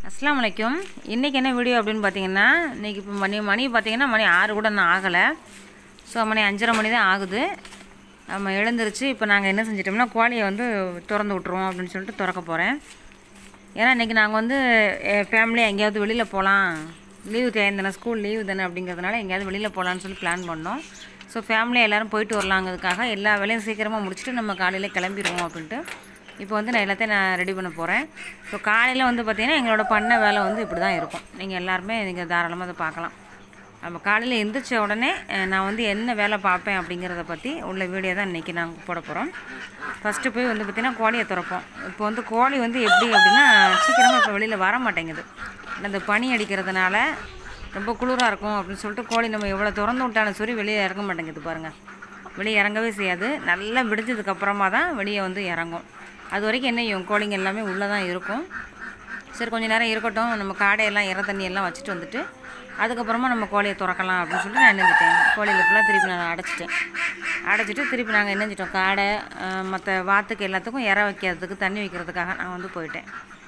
அஸ்ஸலாமு அலைக்கும் இன்றைக்கி என்ன வீடியோ அப்படின்னு பார்த்தீங்கன்னா இன்றைக்கி இப்போ மணி மணி பார்த்தீங்கன்னா மணி ஆறு கூட இன்னும் ஆகலை ஸோ மணி அஞ்சரை மணி தான் ஆகுது நம்ம எழுந்திருச்சு இப்போ நாங்கள் என்ன செஞ்சிட்டோம்னா கோழியை வந்து திறந்து விட்ருவோம் அப்படின்னு சொல்லிட்டு திறக்க போகிறேன் ஏன்னா இன்றைக்கி நாங்கள் வந்து ஃபேமிலியாக எங்கேயாவது வெளியில் போகலாம் லீவு டைம் தானே ஸ்கூல் லீவு தானே அப்படிங்கிறதுனால எங்கேயாவது வெளியில் போகலான்னு சொல்லி பிளான் பண்ணோம் ஸோ ஃபேமிலியாக எல்லோரும் போயிட்டு வரலாங்கிறதுக்காக எல்லா வேலையும் சீக்கிரமாக முடிச்சுட்டு நம்ம காலையில் கிளம்பிடுவோம் அப்படின்ட்டு இப்போ வந்து நான் எல்லாத்தையும் நான் ரெடி பண்ண போகிறேன் ஸோ காலையில் வந்து பார்த்திங்கன்னா எங்களோட பண்ண வேலை வந்து இப்படி தான் இருக்கும் நீங்கள் எல்லாருமே நீங்கள் தாராளமாக அதை பார்க்கலாம் நம்ம காலையில் எந்திரிச்ச உடனே அஹ், நான் வந்து என்ன வேலை பார்ப்பேன் அப்படிங்கிறத பற்றி உள்ள வீடியோ தான் இன்றைக்கி நாங்கள் போட போகிறோம் ஃபஸ்ட்டு போய் வந்து பார்த்திங்கன்னா கோழியை திறப்போம் இப்போ வந்து கோழி வந்து எப்படி அப்படின்னா சீக்கிரமாக இப்போ வெளியில் வர மாட்டேங்குது அந்த பனி அடிக்கிறதுனால ரொம்ப குளிராக இருக்கும் அப்படின்னு சொல்லிட்டு கோழி நம்ம எவ்வளோ திறந்து விட்டாலும் சரி வெளியே இறங்க மாட்டேங்குது பாருங்கள் வெளியே இறங்கவே செய்யாது நல்லா விடிஞ்சதுக்கப்புறமா தான் வெளியே வந்து இறங்கும் அது வரைக்கும் என்ன செய்யும் கோழிங்க எல்லாமே உள்ளே தான் இருக்கும் சரி கொஞ்ச நேரம் இருக்கட்டும் நம்ம காடையெல்லாம் இற தண்ணி எல்லாம் வச்சுட்டு வந்துட்டு அதுக்கப்புறமா நம்ம கோழியை திறக்கலாம் அப்படின்னு சொல்லிட்டு நான் நினைச்சிட்டேன் கோழியில் ஃபுல்லாக திருப்பி நான் அடைச்சிட்டேன் அடைச்சிட்டு திருப்பி நாங்கள் என்னஞ்சிட்டோம் காடை மற்ற வாத்துக்கு எல்லாத்துக்கும் இற வைக்கிறதுக்கு தண்ணி வைக்கிறதுக்காக நான் வந்து போயிட்டேன்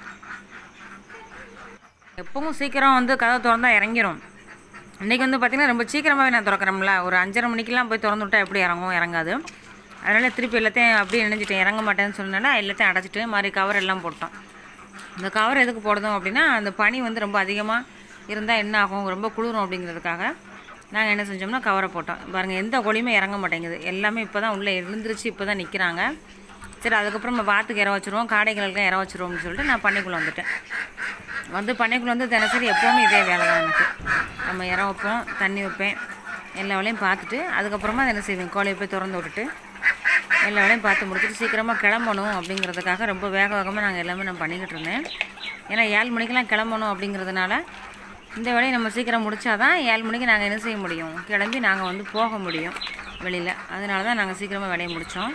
எப்பவும் சீக்கிரம் வந்து கதவை திறந்தா இறங்கிரும் இன்றைக்கி வந்து பார்த்திங்கன்னா ரொம்ப சீக்கிரமாகவே நான் திறக்கிறோம்ல ஒரு அஞ்சரை மணிக்கெலாம் போய் திறந்து விட்டா எப்படி இறங்கும் இறங்காது அதனால் திருப்பி எல்லாத்தையும் அப்படியே நினைச்சிட்டேன் இறங்க மாட்டேன்னு சொன்னனால எல்லாத்தையும் அடைச்சிட்டு மாதிரி கவர் எல்லாம் போட்டோம் இந்த கவர் எதுக்கு போடுறோம் அப்படின்னா அந்த பனி வந்து ரொம்ப அதிகமாக இருந்தால் என்ன ஆகும் ரொம்ப குளிரும் அப்படிங்கிறதுக்காக நாங்கள் என்ன செஞ்சோம்னா கவரை போட்டோம் பாருங்கள் எந்த கோழியுமே இறங்க மாட்டேங்குது எல்லாமே இப்போ தான் உள்ளே எழுந்திரிச்சு இப்போ தான் நிற்கிறாங்க சரி அதுக்கப்புறம் நம்ம வாத்துக்கு இற வச்சுருவோம் காடைகளுக்கு இற வச்சுருவோம்னு சொல்லிட்டு நான் பண்ணைக்குள்ளே வந்துட்டேன் வந்து பண்ணைக்குள்ளே வந்து தினசரி எப்போவுமே இதே வேலை தான் எனக்கு நம்ம இற வைப்போம் தண்ணி வைப்பேன் எல்லா வேலையும் பார்த்துட்டு அதுக்கப்புறமா அதை என்ன செய்வேன் கோழியை போய் திறந்து விட்டுட்டு எல்லா வேலையும் பார்த்து முடிச்சுட்டு சீக்கிரமாக கிளம்பணும் அப்படிங்கிறதுக்காக ரொம்ப வேக வேகமாக நாங்கள் எல்லாமே நான் பண்ணிக்கிட்டு இருந்தேன் ஏன்னா ஏழு மணிக்கெலாம் கிளம்பணும் அப்படிங்கிறதுனால இந்த வேலையை நம்ம சீக்கிரம் முடிச்சாதான் ஏழு மணிக்கு நாங்கள் என்ன செய்ய முடியும் கிளம்பி நாங்கள் வந்து போக முடியும் வெளியில் அதனால தான் நாங்கள் சீக்கிரமாக வேலையை முடித்தோம்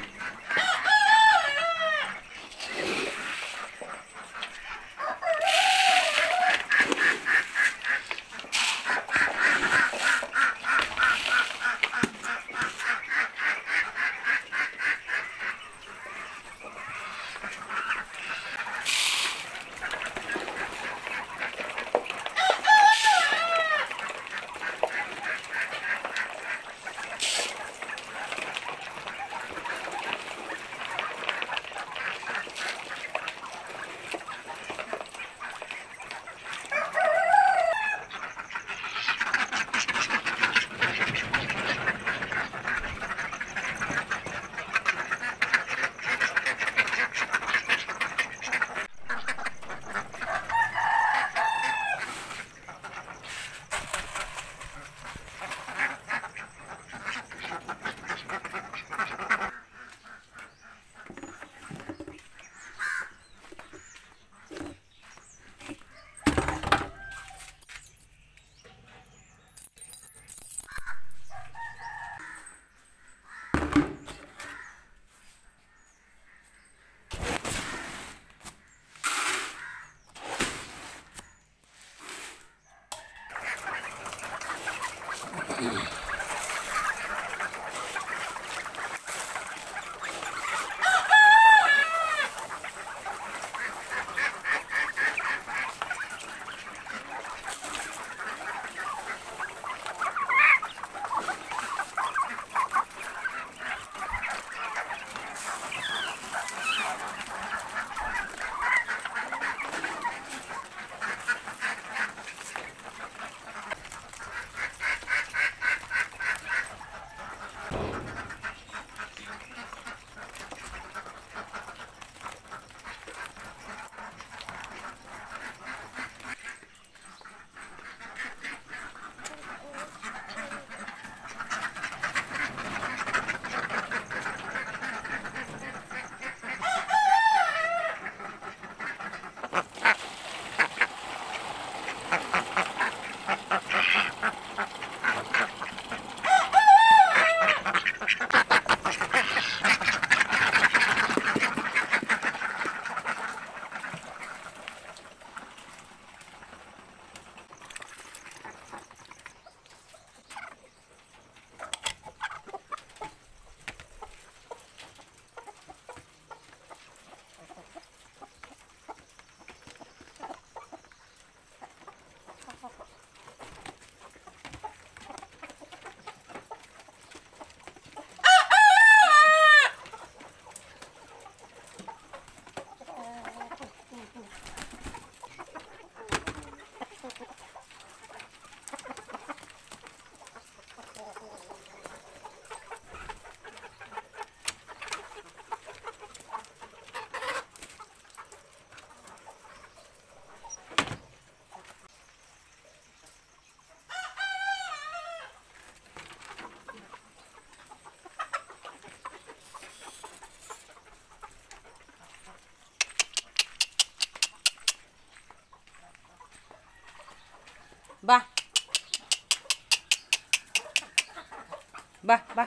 பா பா பா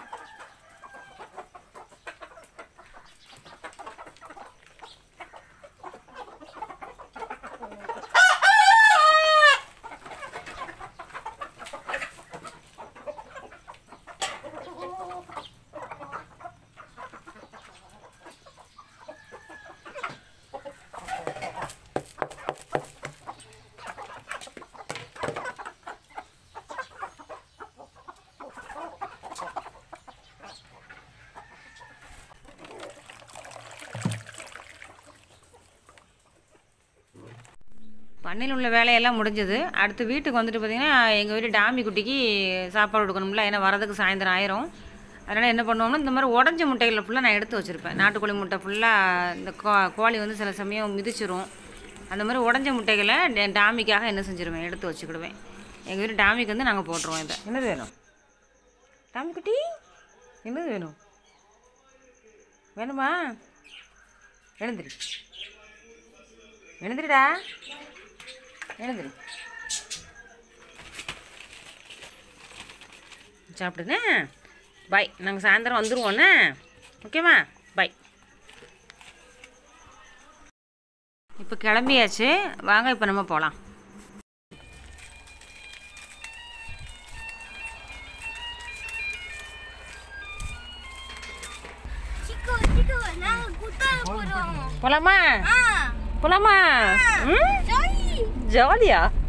பண்ணையில் உள்ள வேலையெல்லாம் முடிஞ்சது அடுத்து வீட்டுக்கு வந்துட்டு பார்த்திங்கன்னா எங்கள் வீட்டு டாமி குட்டிக்கு சாப்பாடு கொடுக்கணும்ல ஏன்னா வரதுக்கு சாயந்தரம் ஆயிரும் அதனால் என்ன பண்ணுவோம்னா இந்த மாதிரி உடஞ்ச முட்டைகளை ஃபுல்லாக நான் எடுத்து வச்சுருப்பேன் நாட்டுக்கோழி முட்டை ஃபுல்லாக இந்த கோ கோழி வந்து சில சமயம் மிதிச்சிரும் அந்த மாதிரி உடஞ்ச முட்டைகளை டே- டாமிக்காக என்ன செஞ்சுருவேன் எடுத்து வச்சுக்கிடுவேன் எங்கள் வீட்டு டாமிக்கு வந்து நாங்கள் போட்டுருவோம் இதை என்னது வேணும் டாமி குட்டி என்னது வேணும் வேணுமா எழுந்திரி எழுந்திரிடா எழுந்திரி சாப்பிடுங்க பாய் நாங்கள் சாயந்தரம் வந்துடுவோண்ணே ஓகேவா பாய் இப்போ கிளம்பியாச்சு வாங்க இப்போ நம்ம போகலாம் சிக்கு சிக்கு நாங்க குத்தால போறோம் போகலாமா ஆ போகலாமா ம் ஜாலி ஜாலியா